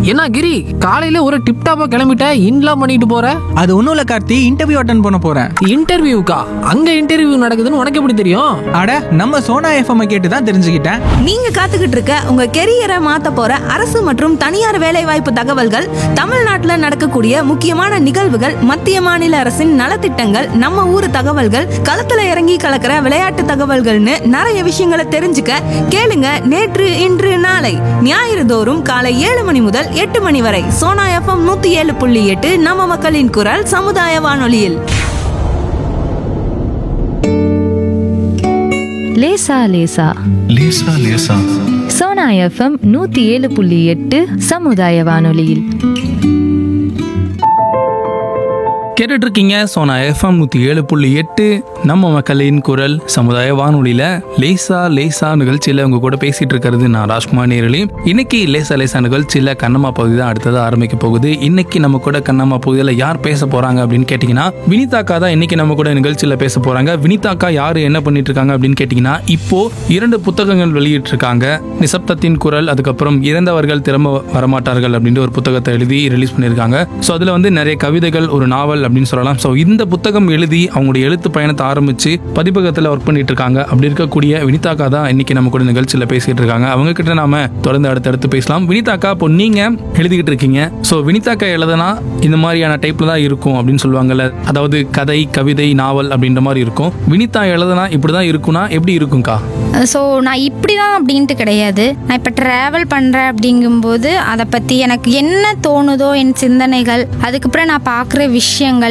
என்ன கிரி காலையில ஒரு டிப் டாப்பா கிளம்பிட்ட இன்லாம் பண்ணிட்டு போற அது ஒன்றும் இல்லை கார்த்தி இன்டர்வியூ அட்டன் பண்ண போகிறேன் இன்டர்வியூக்கா அங்க இன்டர்வியூ நடக்குதுன்னு உனக்கு எப்படி தெரியும் அட நம்ம சோனா எஃப்எம் கேட்டு தான் தெரிஞ்சுக்கிட்டேன் நீங்க காத்துக்கிட்டு இருக்க உங்க கெரியரை மாத்த போற அரசு மற்றும் தனியார் வேலைவாய்ப்பு தகவல்கள் தமிழ்நாட்டுல நடக்கக்கூடிய முக்கியமான நிகழ்வுகள் மத்திய மாநில அரசின் நலத்திட்டங்கள் நம்ம ஊர் தகவல்கள் களத்துல இறங்கி கலக்கிற விளையாட்டு தகவல்கள்னு நிறைய விஷயங்களை தெரிஞ்சுக்க கேளுங்க நேற்று இன்று நாளை ஞாயிறு தோறும் காலை ஏழு மணி முதல் எட்டு மணி வரை சோனா எஃப்எம் நூத்தி ஏழு புள்ளி எட்டு நம்ம மக்களின் குரல் சமுதாய வானொலியில் லேசா லேசா லேசா லேசா சோனா எஃப்எம் நூத்தி ஏழு புள்ளி எட்டு சமுதாய வானொலியில் கேட்டுட்டு இருக்கீங்க சோனா எஃப்எம் நூற்றி ஏழு புள்ளி எட்டு நம்ம மக்களின் குரல் சமுதாய வானொலியில் லேசா லேசா நிகழ்ச்சியில் உங்க கூட பேசிட்டு இருக்கிறது நான் ராஜ்குமார் நேரலி இன்னைக்கு லேசா லேசா நிகழ்ச்சியில் கண்ணம்மா பகுதி தான் அடுத்தது ஆரம்பிக்க போகுது இன்னைக்கு நம்ம கூட கண்ணம்மா பகுதியில் யார் பேச போறாங்க அப்படின்னு கேட்டிங்கன்னா வினிதாக்கா தான் இன்னைக்கு நம்ம கூட நிகழ்ச்சியில் பேச போறாங்க வினிதாக்கா யார் என்ன பண்ணிட்டு இருக்காங்க அப்படின்னு கேட்டிங்கன்னா இப்போ இரண்டு புத்தகங்கள் வெளியிட்டிருக்காங்க நிசப்தத்தின் குரல் அதுக்கப்புறம் இறந்தவர்கள் திரும்ப வரமாட்டார்கள் அப்படின்ற ஒரு புத்தகத்தை எழுதி ரிலீஸ் பண்ணியிருக்காங்க ஸோ அதில் வந்து நிறைய கவிதைகள் ஒரு நாவல் அப்படின்னு சொல்லலாம் ஸோ இந்த புத்தகம் எழுதி அவங்களுடைய எழுத்து பயணத்தை ஆரம்பிச்சு பதிப்பகத்தில் ஒர்க் பண்ணிட்டு இருக்காங்க அப்படி இருக்கக்கூடிய வினிதாக்கா தான் இன்னைக்கு நம்ம கூட நிகழ்ச்சியில் பேசிட்டு இருக்காங்க அவங்க கிட்ட நாம தொடர்ந்து அடுத்தடுத்து பேசலாம் வினிதாக்கா இப்போ நீங்க எழுதிக்கிட்டு இருக்கீங்க ஸோ வினிதாக்கா எழுதுனா இந்த மாதிரியான டைப்ல தான் இருக்கும் அப்படின்னு சொல்லுவாங்கல்ல அதாவது கதை கவிதை நாவல் அப்படின்ற மாதிரி இருக்கும் வினிதா எழுதுனா இப்படி தான் இருக்கும்னா எப்படி இருக்கும்க்கா ஸோ நான் இப்படி தான் அப்படின்ட்டு கிடையாது நான் இப்போ ட்ராவல் பண்ணுறேன் அப்படிங்கும்போது அதை பற்றி எனக்கு என்ன தோணுதோ என் சிந்தனைகள் அதுக்கப்புறம் நான் பார்க்குற விஷயங்கள்